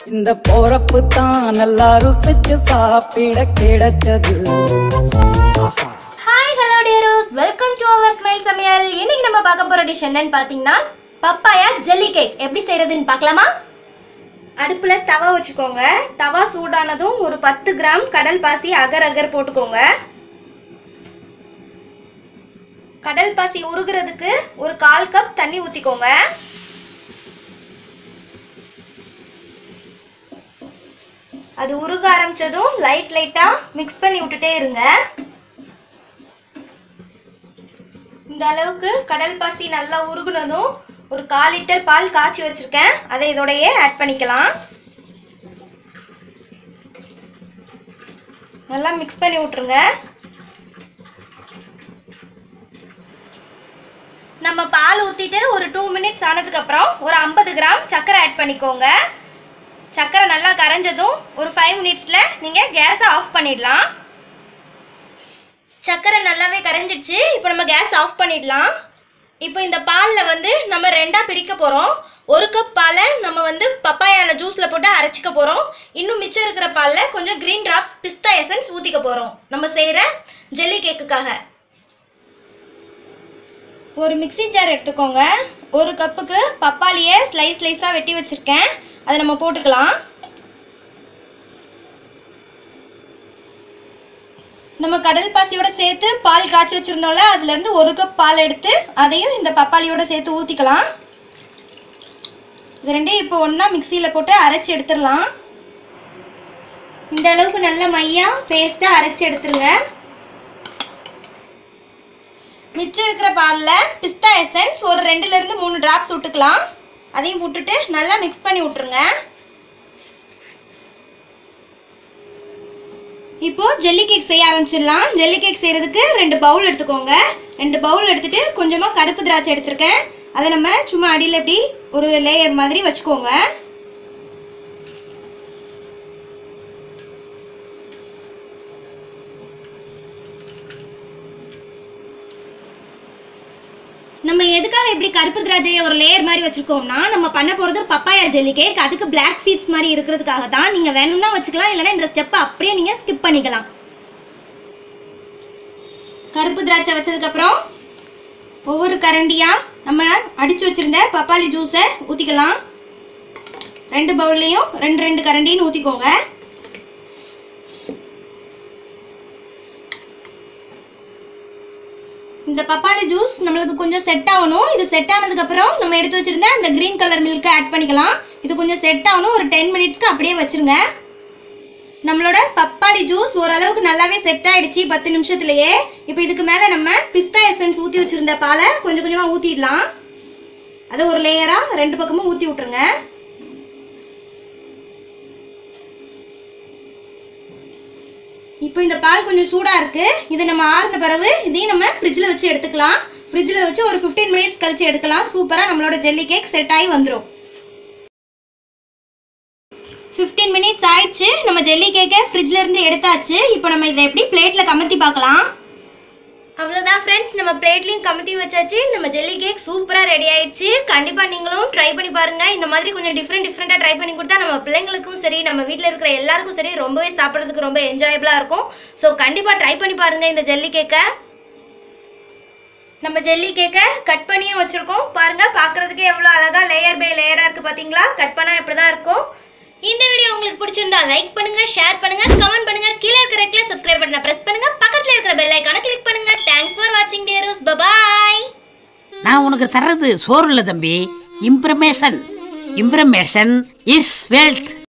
இந்த போறப்பு தான் நல்லா ருசிச்சு சாப்பிட கிடைச்சது ஆஹா ஹாய் ஹலோ டியரோஸ் வெல்கம் டு அவர் ஸ்மைல் சமையல் இன்னைக்கு நம்ம பார்க்க போற டிஷ் என்னன்னு பார்த்தீங்கன்னா பப்பாயா ஜெல்லி கேக் எப்படி செய்யறதுன்னு பார்க்கலாமா அடுப்புல தவா வச்சுக்கோங்க தவா சூடானதும் ஒரு பத்து கிராம் கடல் பாசி அகர் அகர் போட்டுக்கோங்க கடல் பாசி உருகுறதுக்கு ஒரு கால் கப் தண்ணி ஊற்றிக்கோங்க அது உருக ஆரம்பிச்சதும் லைட் லைட்டாக மிக்ஸ் பண்ணி விட்டுட்டே இருங்க இந்த அளவுக்கு கடல் பாசி நல்லா உருகுனதும் ஒரு கால் லிட்டர் பால் காய்ச்சி வச்சிருக்கேன் அதை இதோடயே ஆட் பண்ணிக்கலாம் நல்லா மிக்ஸ் பண்ணி விட்டுருங்க நம்ம பால் ஊற்றிட்டு ஒரு டூ மினிட்ஸ் ஆனதுக்கப்புறம் ஒரு ஐம்பது கிராம் சர்க்கரை ஆட் பண்ணிக்கோங்க சர்க்கரை நல்லா கரைஞ்சதும் ஒரு ஃபைவ் மினிட்ஸில் நீங்கள் கேஸை ஆஃப் பண்ணிடலாம் சர்க்கரை நல்லாவே கரைஞ்சிடுச்சு இப்போ நம்ம கேஸ் ஆஃப் பண்ணிடலாம் இப்போ இந்த பாலில் வந்து நம்ம ரெண்டாக பிரிக்க போகிறோம் ஒரு கப் பாலை நம்ம வந்து பப்பாயால ஜூஸில் போட்டு அரைச்சிக்க போகிறோம் இன்னும் மிச்சம் இருக்கிற பாலில் கொஞ்சம் க்ரீன் ட்ராப்ஸ் பிஸ்தா எசன்ஸ் ஊற்றிக்க போகிறோம் நம்ம செய்கிற ஜெல்லி கேக்குக்காக ஒரு மிக்ஸி ஜார் எடுத்துக்கோங்க ஒரு கப்புக்கு பப்பாளியை ஸ்லைஸ் ஸ்லைஸாக வெட்டி வச்சுருக்கேன் அதை நம்ம போட்டுக்கலாம் நம்ம கடல் பாசியோட சேர்த்து பால் காய்ச்சி வச்சுருந்தோம்ல அதுலேருந்து ஒரு கப் பால் எடுத்து அதையும் இந்த பப்பாளியோட சேர்த்து ஊற்றிக்கலாம் இது ரெண்டையும் இப்போ ஒன்றா மிக்சியில் போட்டு அரைச்சி எடுத்துடலாம் இந்த அளவுக்கு நல்ல மையாக பேஸ்ட்டாக அரைச்சி எடுத்துருங்க மிச்சம் இருக்கிற பாலில் பிஸ்தா எசன்ஸ் ஒரு ரெண்டுலேருந்து மூணு டிராப்ஸ் விட்டுக்கலாம் அதையும் விட்டுட்டு நல்லா மிக்ஸ் பண்ணி விட்ருங்க இப்போ ஜெல்லி கேக் செய்ய ஆரம்பிச்சிடலாம் ஜெல்லி கேக் செய்யறதுக்கு ரெண்டு பவுல் எடுத்துக்கோங்க ரெண்டு பவுல் எடுத்துட்டு கொஞ்சமாக கருப்பு திராட்சை எடுத்திருக்கேன் அதை நம்ம சும்மா அடியில் இப்படி ஒரு லேயர் மாதிரி வச்சுக்கோங்க நம்ம எதுக்காக இப்படி கருப்பு திராட்சையை ஒரு லேயர் மாதிரி வச்சுருக்கோம்னா நம்ம பண்ண போகிறது பப்பாயா ஜெல்லி கேக் அதுக்கு பிளாக் சீட்ஸ் மாதிரி இருக்கிறதுக்காக தான் நீங்கள் வேணும்னா வச்சுக்கலாம் இல்லைன்னா இந்த ஸ்டெப்பை அப்படியே நீங்கள் ஸ்கிப் பண்ணிக்கலாம் கருப்பு திராட்சை வச்சதுக்கப்புறம் ஒவ்வொரு கரண்டியாக நம்ம அடித்து வச்சுருந்த பப்பாளி ஜூஸை ஊற்றிக்கலாம் ரெண்டு பவுல்லையும் ரெண்டு ரெண்டு கரண்டின்னு ஊற்றிக்கோங்க இந்த பப்பாளி ஜூஸ் நம்மளுக்கு கொஞ்சம் செட் ஆகணும் இது செட் ஆனதுக்கப்புறம் நம்ம எடுத்து வச்சிருந்த அந்த க்ரீன் கலர் மில்க்கை ஆட் பண்ணிக்கலாம் இது கொஞ்சம் செட் ஆகணும் ஒரு டென் மினிட்ஸ்க்கு அப்படியே வச்சிருங்க நம்மளோட பப்பாளி ஜூஸ் ஓரளவுக்கு நல்லாவே செட் ஆயிடுச்சு பத்து நிமிஷத்துலயே இப்போ இதுக்கு மேலே நம்ம பிஸ்தா எசன்ஸ் ஊற்றி வச்சிருந்த பாலை கொஞ்சம் கொஞ்சமாக ஊற்றிடலாம் அதை ஒரு லேயராக ரெண்டு பக்கமும் ஊற்றி விட்ருங்க இப்போ இந்த பால் கொஞ்சம் சூடாக இருக்குது இதை நம்ம ஆறின பிறகு இதையும் நம்ம ஃப்ரிட்ஜில் வச்சு எடுத்துக்கலாம் ஃப்ரிட்ஜில் வச்சு ஒரு ஃபிஃப்டீன் மினிட்ஸ் கழிச்சு எடுக்கலாம் சூப்பராக நம்மளோட ஜெல்லி கேக் செட் ஆகி வந்துடும் ஃபிஃப்டீன் மினிட்ஸ் ஆயிடுச்சு நம்ம ஜெல்லி கேக்கை ஃப்ரிட்ஜில் இருந்து எடுத்தாச்சு இப்போ நம்ம இதை எப்படி பிளேட்டில் கமத்தி பார்க்கலாம் அவ்வளோதான் ஃப்ரெண்ட்ஸ் நம்ம பிளேட்லையும் கமுத்தி வச்சாச்சு நம்ம ஜெல்லி கேக் சூப்பராக ரெடி ஆயிடுச்சு கண்டிப்பாக நீங்களும் ட்ரை பண்ணி பாருங்க இந்த மாதிரி கொஞ்சம் டிஃப்ரெண்ட் டிஃப்ரெண்ட்டாக ட்ரை பண்ணி கொடுத்தா நம்ம பிள்ளைங்களுக்கும் சரி நம்ம வீட்டில் இருக்கிற எல்லாருக்கும் சரி ரொம்பவே சாப்பிட்றதுக்கு ரொம்ப என்ஜாயபிளாக இருக்கும் ஸோ கண்டிப்பாக ட்ரை பண்ணி பாருங்க இந்த ஜெல்லி கேக்கை நம்ம ஜெல்லி கேக்கை கட் பண்ணியும் வச்சுருக்கோம் பாருங்க பார்க்குறதுக்கே எவ்வளோ அழகாக லேயர் பை லேயராக இருக்குது பார்த்தீங்களா கட் பண்ணால் இப்படி தான் இருக்கும் இந்த வீடியோ உங்களுக்கு பிடிச்சிருந்தா லைக் பண்ணுங்க ஷேர் பண்ணுங்க கமெண்ட் பண்ணுங்க கீழே இருக்கிற ரெட்ல சப்ஸ்கிரைப் பட்டனை பிரஸ் பண்ணுங்க பக்கத்துல இருக்கிற பெல் ஐகானை கிளிக் பண்ணுங்க தேங்க்ஸ் ஃபார் வாட்சிங் டியரோஸ் பபாய் நான் உனக்கு தர்றது சோறு இல்லை தம்பி இம்ப்ரமேஷன் இம்ப்ரமேஷன் இஸ் வெல்த்